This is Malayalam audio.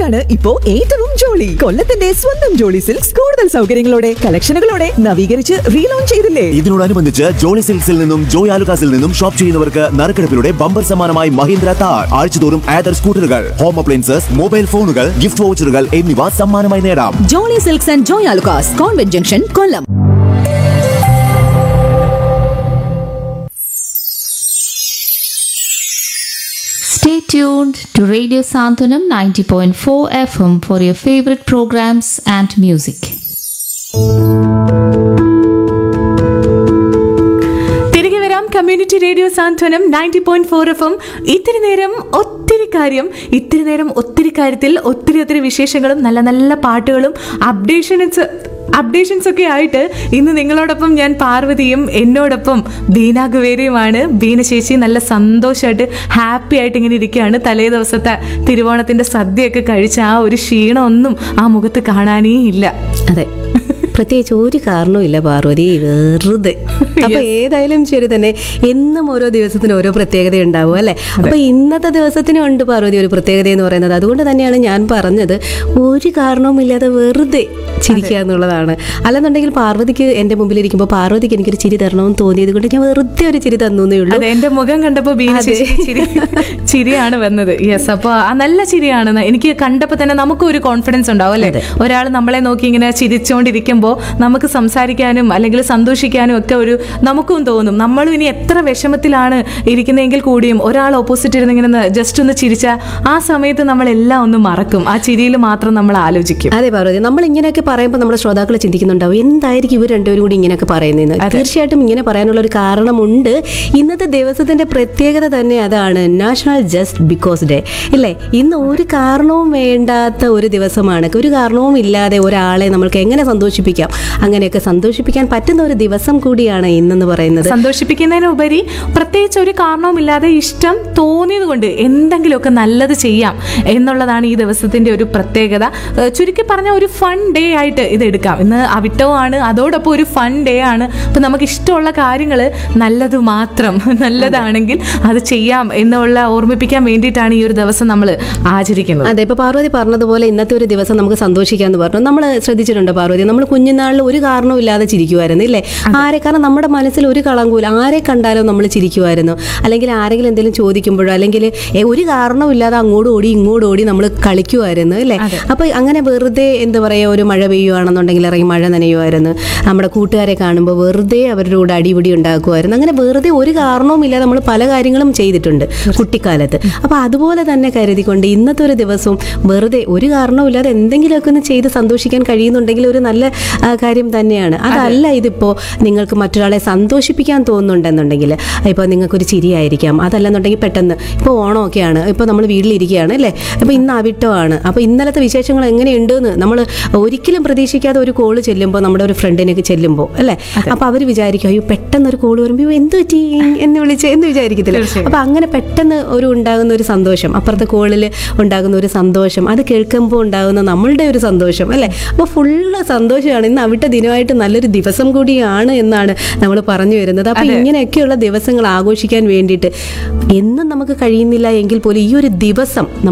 സിൽക്സിലാണ് ഇപ്പോ ഏറ്റവും ജോളി കൊല്ലത്തിന്റെ സ്വന്തം ജോളി സിൽക്സ് കൂടുതൽ സൗകര്യങ്ങളോടെ കളക്ഷനുകളോടെ നവീകരിച്ച് റീലോഞ്ച് ചെയ്തില്ലേ ഇതിനോടനുബന്ധിച്ച് ജോളി സിൽക്സിൽ നിന്നും ജോയ് ആലുകാസിൽ നിന്നും ഷോപ്പ് ചെയ്യുന്നവർക്ക് നറുക്കെടുപ്പിലൂടെ ബമ്പർ സമ്മാനമായി മഹീന്ദ്ര താർ ആഴ്ചതോറും ആദർ സ്കൂട്ടറുകൾ ഹോം അപ്ലയൻസസ് മൊബൈൽ ഫോണുകൾ ഗിഫ്റ്റ് വൗച്ചറുകൾ എന്നിവ സമ്മാനമായി നേടാം Jolly Silks and Joy Alukkas convent junction Kollam Stay tuned to Radio Santanam 90.4 FM for your favorite programs and music. തിരികെ വരാം community radio Santhwanam ninety point four F M ഇത്തിരി നേരം ഒത്തിരി കാര്യം ഇത്തിരി നേരം ഒത്തിരി കാര്യത്തിൽ ഒത്തിരി ഒത്തിരി വിശേഷങ്ങളും നല്ല നല്ല പാട്ടുകളും അപ്ഡേഷൻസ് അപ്ഡേഷൻസ് ഒക്കെ ആയിട്ട് ഇന്ന് നിങ്ങളോടൊപ്പം ഞാൻ പാർവതിയും എന്നോടൊപ്പം ബീന ഗുവേരയുമാണ് ബീന ചേച്ചി നല്ല സന്തോഷമായിട്ട് ഹാപ്പി ആയിട്ട് ഇങ്ങനെ ഇരിക്കുകയാണ് തലേ ദിവസത്തെ തിരുവോണത്തിന്റെ സദ്യയൊക്കെ കഴിച്ച ആ ഒരു ക്ഷീണമൊന്നും ആ മുഖത്ത് കാണാനേ ഇല്ല അതെ പ്രത്യേകിച്ച് ഒരു കാരണവുമില്ല പാർവതി വെറുതെ അപ്പൊ ഏതായാലും ശരി തന്നെ എന്നും ഓരോ ദിവസത്തിന് ഓരോ പ്രത്യേകത ഉണ്ടാവും അല്ലെ അപ്പൊ ഇന്നത്തെ ദിവസത്തിനും ഉണ്ട് പാർവതി ഒരു പ്രത്യേകത എന്ന് പറയുന്നത് അതുകൊണ്ട് തന്നെയാണ് ഞാൻ പറഞ്ഞത് ഒരു കാരണവുമില്ലാതെ വെറുതെ ചിരിക്കുക എന്നുള്ളതാണ് അല്ലെന്നുണ്ടെങ്കിൽ പാർവതിക്ക് എന്റെ മുമ്പിൽ ഇരിക്കുമ്പോൾ പാർവതിക്ക് എനിക്കൊരു ചിരി തരണമെന്ന് തോന്നിയത് കൊണ്ട് ഞാൻ വെറുതെ ഒരു ചിരി തന്നേ ഉള്ളൂ അതെ എന്റെ മുഖം കണ്ടപ്പോ ബീന അതെ. ചേച്ചി ചിരി ചിരിയാണ് വന്നത് യെസ് അപ്പൊ ആ നല്ല ചിരിയാണ് ന- എനിക്ക് കണ്ടപ്പോ തന്നെ നമുക്കും ഒരു കോൺഫിഡൻസ് ഉണ്ടാവും അല്ലെ ഒരാൾ നമ്മളെ നോക്കി ഇങ്ങനെ ചിരിച്ചോണ്ടിരിക്കുമ്പോ നമുക്ക് സംസാരിക്കാനും അല്ലെങ്കിൽ സന്തോഷിക്കാനും ഒക്കെ ഒരു നമുക്കും തോന്നും നമ്മളും ഇനി എത്ര വിഷമത്തിലാണ് ഇരിക്കുന്നതെങ്കിൽ കൂടിയും ഒരാൾ ഓപ്പോസിറ്റ് ഇരുന്ന് ഇങ്ങനെ ജസ്റ്റ് ഒന്ന് ചിരിച്ച ആ സമയത്ത് നമ്മൾ എല്ലാം ഒന്ന് മറക്കും ആ ചിരിയിൽ മാത്രം നമ്മൾ ആലോചിക്കും അതെ പാർവതി നമ്മൾ ഇങ്ങനെയൊക്കെ പറയുമ്പോൾ നമ്മുടെ ശ്രോതാക്കൾ ചിന്തിക്കുന്നുണ്ടാവും എന്തായിരിക്കും ഇവർ രണ്ടുപേരും കൂടി ഇങ്ങനെയൊക്കെ പറയുന്നതെന്ന് തീർച്ചയായിട്ടും ഇങ്ങനെ പറയാനുള്ള ഒരു കാരണമുണ്ട് ഇന്നത്തെ ദിവസത്തിന്റെ പ്രത്യേകത തന്നെ അതാണ് നാഷണൽ ജസ്റ്റ് ബിക്കോസ് ഡേ ഇല്ലേ ഇന്ന് ഒരു കാരണവും വേണ്ടാത്ത ഒരു ദിവസമാണ് ഒരു കാരണവും ഇല്ലാതെ ഒരാളെ നമ്മൾക്ക് എങ്ങനെ സന്തോഷിപ്പിക്കാം അങ്ങനെയൊക്കെ സന്തോഷിപ്പിക്കാൻ പറ്റുന്ന ഒരു ദിവസം കൂടിയാണ് ഇന്നെന്ന് പറയുന്നത് സന്തോഷിപ്പിക്കുന്നതിനുപരി പ്രത്യേകിച്ച് ഒരു കാരണവുമില്ലാതെ ഇഷ്ടം തോന്നിയത് കൊണ്ട് എന്തെങ്കിലുമൊക്കെ നല്ലത് ചെയ്യാം എന്നുള്ളതാണ് ഈ ദിവസത്തിന്റെ ഒരു പ്രത്യേകത ഏഹ് ചുരുക്കി പറഞ്ഞ ഒരു ഫൺ ഡേ ആയിട്ട് ഇത് എടുക്കാം ഇന്ന് അവിട്ടവുമാണ് അതോടൊപ്പം ഒരു ഫൺ ഡേ ആണ് അപ്പൊ നമുക്ക് ഇഷ്ടമുള്ള കാര്യങ്ങൾ നല്ലത് മാത്രം നല്ലതാണെങ്കിൽ അത് ചെയ്യാം എന്നുള്ള ഓർമ്മിപ്പിക്കാൻ വേണ്ടിയിട്ടാണ് ഈ ഒരു ദിവസം നമ്മൾ ആചരിക്കുന്നത് അതെ ഇപ്പൊ പാർവതി പറഞ്ഞതുപോലെ ഇന്നത്തെ ഒരു ദിവസം നമുക്ക് സന്തോഷിക്കാന്ന് പറഞ്ഞു നമ്മൾ ശ്രദ്ധിച്ചിട്ടുണ്ടോ പാർവതി നമ്മൾ കുഞ്ഞുനാളിൽ ഒരു കാരണവും ഇല്ലാതെ ചിരിക്കുമായിരുന്നു ഇല്ലേ ആരെ കാരണം നമ്മുടെ മനസ്സിൽ ഒരു കളങ്കൂല ആരെ കണ്ടാലും നമ്മൾ ചിരിക്കുമായിരുന്നു അല്ലെങ്കിൽ ആരെങ്കിലും എന്തെങ്കിലും ചോദിക്കുമ്പോഴോ അല്ലെങ്കിൽ ഏ, ഒരു കാരണവും ഇല്ലാതെ അങ്ങോട്ട് ഓടി ഇങ്ങോട്ട് ഓടി നമ്മൾ കളിക്കുമായിരുന്നു അല്ലേ അപ്പൊ അങ്ങനെ വെറുതെ എന്താ പറയാ ഒരു മഴ പെയ്യുവാണെന്നുണ്ടെങ്കിൽ ഇറങ്ങി മഴ നനയുമായിരുന്നു നമ്മുടെ കൂട്ടുകാരെ കാണുമ്പോൾ വെറുതെ അവരുടെ കൂടെ അടിപിടി ഉണ്ടാക്കുമായിരുന്നു അങ്ങനെ വെറുതെ ഒരു കാരണവും ഇല്ലാതെ നമ്മൾ പല കാര്യങ്ങളും ചെയ്തിട്ടുണ്ട് കുട്ടിക്കാലത്ത് അപ്പൊ അതുപോലെ തന്നെ കരുതിക്കൊണ്ട് ഇന്നത്തെ ഒരു ദിവസവും വെറുതെ ഒരു കാരണവുമില്ലാതെ എന്തെങ്കിലുമൊക്കെ ഒന്ന് ചെയ്ത് സന്തോഷിക്കാൻ കഴിയുന്നുണ്ടെങ്കിൽ ഒരു നല്ല ആ, കാര്യം തന്നെയാണ് അതല്ല ഇതിപ്പോ നിങ്ങൾക്ക് മറ്റൊരാളെ സന്തോഷിപ്പിക്കാൻ തോന്നുന്നുണ്ടെന്നുണ്ടെങ്കിൽ ഇപ്പോൾ നിങ്ങൾക്കൊരു ചിരിയായിരിക്കാം അതല്ലെന്നുണ്ടെങ്കിൽ പെട്ടെന്ന് ഇപ്പോൾ ഓണമൊക്കെയാണ് ഇപ്പോൾ നമ്മൾ വീട്ടിലിരിക്കുകയാണ് അല്ലേ അപ്പോൾ ഇന്ന് അവിട്ടമാണ് അപ്പോൾ ഇന്നലത്തെ വിശേഷങ്ങൾ എങ്ങനെയുണ്ടെന്ന് നമ്മൾ ഒരിക്കലും പ്രതീക്ഷിക്കാതെ ഒരു കോള് ചെല്ലുമ്പോൾ നമ്മുടെ ഒരു ഫ്രണ്ടിനൊക്കെ ചെല്ലുമ്പോൾ അല്ലേ അപ്പോൾ അവർ വിചാരിക്കും അയ്യോ പെട്ടെന്ന് ഒരു കോള് വരുമ്പോൾ എന്ത് പറ്റി എന്ന് വിളിച്ച് എന്ന് വിചാരിക്കത്തില്ല അപ്പോൾ അങ്ങനെ പെട്ടെന്ന് ഒരു ഉണ്ടാകുന്ന ഒരു സന്തോഷം അപ്പുറത്തെ കോളിൽ ഉണ്ടാകുന്ന ഒരു സന്തോഷം അത് കേൾക്കുമ്പോൾ ഉണ്ടാകുന്ന നമ്മളുടെ ഒരു സന്തോഷം അല്ലേ അപ്പോൾ ഫുള്ള് സന്തോഷമാണ് ഇന്ന് അവിട്ട ദിനമായിട്ട് നല്ലൊരു ദിവസം കൂടിയാണ് എന്നാണ് നമ്മൾ പറഞ്ഞു വരുന്നത് അപ്പോൾ ഇങ്ങനെയൊക്കെയുള്ള ദിവസങ്ങൾ ആഘോഷിക്കാൻ വേണ്ടിയിട്ട് എന്നും നമുക്ക് കഴിയുന്നില്ല എങ്കിൽ പോലും ഈ ഒരു ദിവസം